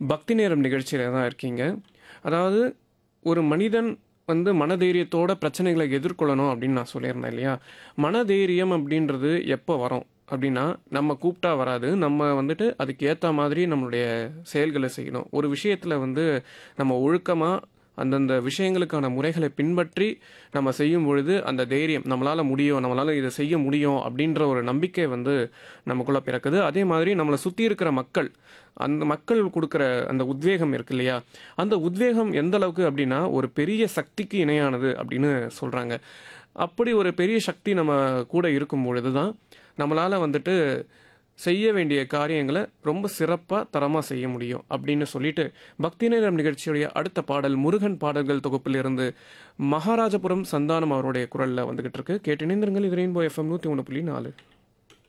பக்தி நேரம் நிகழ்ச்சியில் தான் இருக்கீங்க அதாவது ஒரு மனிதன் வந்து மனதைரியத்தோட பிரச்சனைகளை எதிர்கொள்ளணும் அப்படின்னு நான் சொல்லியிருந்தேன் இல்லையா மனதைரியம் அப்படின்றது எப்போ வரும் அப்படின்னா நம்ம கூப்பிட்டா வராது நம்ம வந்துட்டு அதுக்கு ஏற்ற மாதிரி நம்மளுடைய செயல்களை செய்யணும் ஒரு விஷயத்தில் வந்து நம்ம ஒழுக்கமாக அந்தந்த விஷயங்களுக்கான முறைகளை பின்பற்றி நம்ம செய்யும் பொழுது அந்த தைரியம் நம்மளால் முடியும் நம்மளால் இதை செய்ய முடியும் அப்படின்ற ஒரு நம்பிக்கை வந்து நமக்குள்ளே பிறக்குது அதே மாதிரி நம்மளை சுற்றி இருக்கிற மக்கள் அந்த மக்கள் கொடுக்குற அந்த உத்வேகம் இருக்கு இல்லையா அந்த உத்வேகம் எந்த அளவுக்கு அப்படின்னா ஒரு பெரிய சக்திக்கு இணையானது அப்படின்னு சொல்கிறாங்க அப்படி ஒரு பெரிய சக்தி நம்ம கூட இருக்கும் பொழுது தான் நம்மளால் வந்துட்டு செய்ய வேண்டிய காரியங்களை ரொம்ப சிறப்பாக தரமாக செய்ய முடியும் அப்படின்னு சொல்லிட்டு பக்தி நேரம் நிகழ்ச்சியுடைய அடுத்த பாடல் முருகன் பாடல்கள் தொகுப்பிலிருந்து மகாராஜபுரம் சந்தானம் அவருடைய குரலில் வந்துகிட்டு இருக்கு கேட்டு இணைந்திருங்கள் இது ரெயின்போ எஃப்எம் நூற்றி ஒன்று புள்ளி நாலு